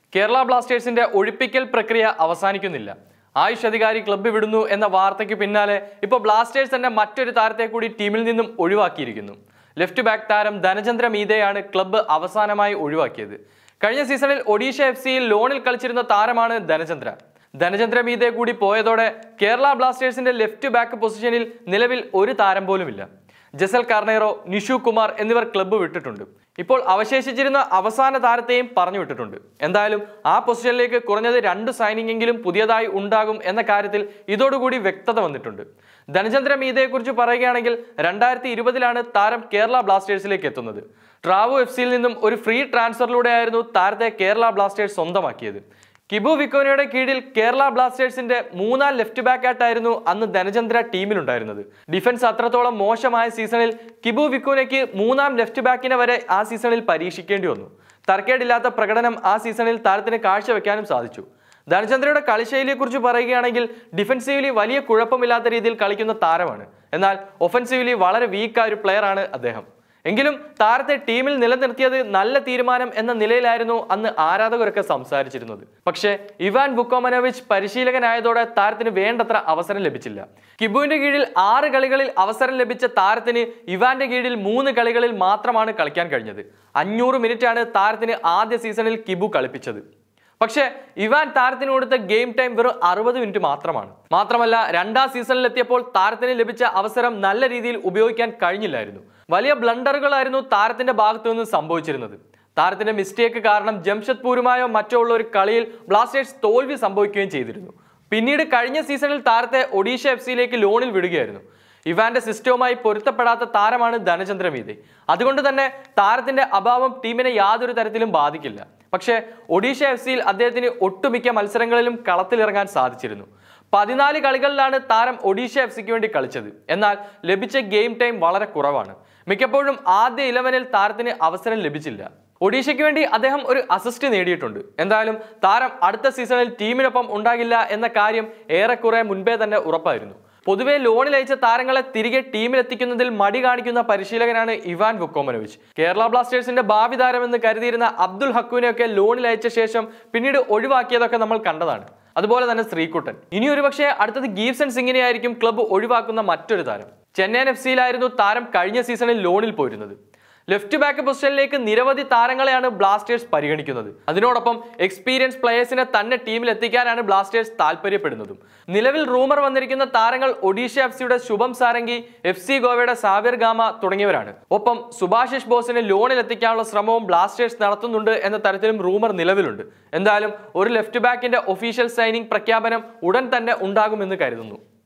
കേരള ബ്ലാസ്റ്റേഴ്സിന്റെ ഒഴിപ്പിക്കൽ പ്രക്രിയ അവസാനിക്കുന്നില്ല ആയുഷ് അധികാരി ക്ലബ്ബ് വിടുന്നു എന്ന വാർത്തയ്ക്ക് പിന്നാലെ ഇപ്പോൾ ബ്ലാസ്റ്റേഴ്സ് തന്നെ മറ്റൊരു താരത്തെ കൂടി ടീമിൽ നിന്നും ഒഴിവാക്കിയിരിക്കുന്നു ലെഫ്റ്റ് ബാക്ക് താരം ധനചന്ദ്ര മീതയാണ് ക്ലബ്ബ് അവസാനമായി ഒഴിവാക്കിയത് കഴിഞ്ഞ സീസണിൽ ഒഡീഷ എഫ് സിയിൽ ലോണിൽ കളിച്ചിരുന്ന താരമാണ് ധനചന്ദ്ര ധനചന്ദ്ര മീതെ കൂടി പോയതോടെ കേരള ബ്ലാസ്റ്റേഴ്സിന്റെ ലെഫ്റ്റ് ബാക്ക് പൊസിഷനിൽ നിലവിൽ ഒരു താരം പോലുമില്ല ജസൽ കാർണേറോ നിഷു കുമാർ എന്നിവർ ക്ലബ്ബ് വിട്ടിട്ടുണ്ട് ഇപ്പോൾ അവശേഷിച്ചിരുന്ന അവസാന താരത്തെയും പറഞ്ഞു വിട്ടിട്ടുണ്ട് എന്തായാലും ആ പൊസിഷനിലേക്ക് കുറഞ്ഞത് രണ്ട് സൈനിങ് എങ്കിലും പുതിയതായി ഉണ്ടാകും എന്ന കാര്യത്തിൽ ഇതോടുകൂടി വ്യക്തത വന്നിട്ടുണ്ട് ധനചന്ദ്ര മീതയെക്കുറിച്ച് പറയുകയാണെങ്കിൽ രണ്ടായിരത്തി ഇരുപതിലാണ് താരം കേരള ബ്ലാസ്റ്റേഴ്സിലേക്ക് എത്തുന്നത് ട്രാവോ എഫ് സിയിൽ നിന്നും ഒരു ഫ്രീ ട്രാൻസ്ഫറിലൂടെയായിരുന്നു താരത്തെ കേരള ബ്ലാസ്റ്റേഴ്സ് സ്വന്തമാക്കിയത് കിബു വിക്കോനയുടെ കീഴിൽ കേരള ബ്ലാസ്റ്റേഴ്സിന്റെ മൂന്നാം ലെഫ്റ്റ് ബാക്ക് ആയിട്ടായിരുന്നു അന്ന് ധനചന്ദ്ര ടീമിലുണ്ടായിരുന്നത് ഡിഫൻസ് അത്രത്തോളം മോശമായ സീസണിൽ കിബു വിക്കോനയ്ക്ക് മൂന്നാം ലെഫ്റ്റ് ബാക്കിനെ വരെ ആ സീസണിൽ പരീക്ഷിക്കേണ്ടി വന്നു തർക്കേടില്ലാത്ത പ്രകടനം ആ സീസണിൽ താരത്തിന് കാഴ്ചവെക്കാനും സാധിച്ചു ധനചന്ദ്രയുടെ കളിശൈലിയെക്കുറിച്ച് പറയുകയാണെങ്കിൽ ഡിഫൻസീവ്ലി വലിയ കുഴപ്പമില്ലാത്ത രീതിയിൽ കളിക്കുന്ന താരമാണ് എന്നാൽ ഒഫൻസീവ്ലി വളരെ വീക്കായ ഒരു പ്ലെയറാണ് അദ്ദേഹം എങ്കിലും താരത്തെ ടീമിൽ നിലനിർത്തിയത് നല്ല തീരുമാനം എന്ന നിലയിലായിരുന്നു അന്ന് ആരാധകരൊക്കെ സംസാരിച്ചിരുന്നത് പക്ഷേ ഇവാൻ ബുക്കോമനോവിച്ച് പരിശീലകനായതോടെ താരത്തിന് വേണ്ടത്ര അവസരം ലഭിച്ചില്ല കിബുവിന്റെ കീഴിൽ ആറ് കളികളിൽ അവസരം ലഭിച്ച താരത്തിന് ഇവാന്റെ കീഴിൽ മൂന്ന് കളികളിൽ മാത്രമാണ് കളിക്കാൻ കഴിഞ്ഞത് അഞ്ഞൂറ് മിനിറ്റാണ് താരത്തിന് ആദ്യ സീസണിൽ കിബു കളിപ്പിച്ചത് പക്ഷേ ഇവാൻ താരത്തിന് കൊടുത്ത ഗെയിം ടൈം വെറും അറുപത് മിനിറ്റ് മാത്രമാണ് മാത്രമല്ല രണ്ടാം സീസണിലെത്തിയപ്പോൾ താരത്തിന് ലഭിച്ച അവസരം നല്ല രീതിയിൽ ഉപയോഗിക്കാൻ കഴിഞ്ഞില്ലായിരുന്നു വലിയ ബ്ലണ്ടറുകളായിരുന്നു താരത്തിന്റെ ഭാഗത്തു നിന്ന് സംഭവിച്ചിരുന്നത് താരത്തിന്റെ മിസ്റ്റേക്ക് കാരണം ജംഷഡ്പൂരുമായോ മറ്റോ ഉള്ള ഒരു കളിയിൽ ബ്ലാസ്റ്റേഴ്സ് തോൽവി സംഭവിക്കുകയും ചെയ്തിരുന്നു പിന്നീട് കഴിഞ്ഞ സീസണിൽ താരത്തെ ഒഡീഷ എഫ് സിയിലേക്ക് ലോണിൽ വിടുകയായിരുന്നു ഇവാന്റെ സിസ്റ്റവുമായി പൊരുത്തപ്പെടാത്ത താരമാണ് ധനചന്ദ്ര മീതെ അതുകൊണ്ട് തന്നെ താരത്തിന്റെ അഭാവം ടീമിനെ യാതൊരു തരത്തിലും ബാധിക്കില്ല പക്ഷേ ഒഡീഷ എഫ് സിയിൽ അദ്ദേഹത്തിന് ഒട്ടുമിക്ക മത്സരങ്ങളിലും കളത്തിലിറങ്ങാൻ സാധിച്ചിരുന്നു പതിനാല് കളികളിലാണ് താരം ഒഡീഷ എഫ് സിക്ക് വേണ്ടി കളിച്ചത് എന്നാൽ ലഭിച്ച ഗെയിം ടൈം വളരെ കുറവാണ് മിക്കപ്പോഴും ആദ്യ ഇലവനിൽ താരത്തിന് അവസരം ലഭിച്ചില്ല ഒഡീഷയ്ക്ക് വേണ്ടി അദ്ദേഹം ഒരു അസിസ്റ്റ് നേടിയിട്ടുണ്ട് എന്തായാലും താരം അടുത്ത സീസണിൽ ടീമിനൊപ്പം ഉണ്ടാകില്ല എന്ന കാര്യം ഏറെക്കുറെ മുൻപേ തന്നെ ഉറപ്പായിരുന്നു പൊതുവെ ലോണിൽ അയച്ച താരങ്ങളെ തിരികെ ടീമിലെത്തിക്കുന്നതിൽ മടി കാണിക്കുന്ന പരിശീലകനാണ് ഇവാൻ വുക്കോമനോവിച്ച് കേരള ബ്ലാസ്റ്റേഴ്സിന്റെ ഭാവി താരമെന്ന് കരുതിയിരുന്ന അബ്ദുൽ ഹക്കുവിനെയൊക്കെ ലോണിൽ അയച്ച ശേഷം പിന്നീട് ഒഴിവാക്കിയതൊക്കെ നമ്മൾ കണ്ടതാണ് അതുപോലെ തന്നെ ശ്രീകുട്ടൻ ഇനി ഒരുപക്ഷെ അടുത്തത് ഗീവ്സൺ സിംഗിനെ ആയിരിക്കും ക്ലബ്ബ് ഒഴിവാക്കുന്ന മറ്റൊരു താരം ചെന്നൈയിൻ എഫ് സിയിലായിരുന്നു താരം കഴിഞ്ഞ സീസണിൽ ലോണിൽ പോയിരുന്നത് ലെഫ്റ്റ് ബാക്ക് പൊസിഷനിലേക്ക് നിരവധി താരങ്ങളെയാണ് ബ്ലാസ്റ്റേഴ്സ് പരിഗണിക്കുന്നത് അതിനോടൊപ്പം എക്സ്പീരിയൻസ് പ്ലേയേഴ്സിനെ തന്നെ ടീമിൽ എത്തിക്കാനാണ് ബ്ലാസ്റ്റേഴ്സ് താല്പര്യപ്പെടുന്നതും നിലവിൽ റൂമർ വന്നിരിക്കുന്ന താരങ്ങൾ ഒഡീഷ എഫ് സിയുടെ ശുഭം സാരംഗി എഫ് സി ഗോവയുടെ സാവിർ ഗാമ തുടങ്ങിയവരാണ് ഒപ്പം സുഭാഷിഷ് ബോസിനെ ലോണിൽ എത്തിക്കാനുള്ള ശ്രമവും ബ്ലാസ്റ്റേഴ്സ് നടത്തുന്നുണ്ട് എന്ന തരത്തിലും റൂമർ നിലവിലുണ്ട് എന്തായാലും ഒരു ലെഫ്റ്റ് ബാക്കിന്റെ ഒഫീഷ്യൽ സൈനിങ് പ്രഖ്യാപനം ഉടൻ തന്നെ ഉണ്ടാകുമെന്ന് കരുതുന്നു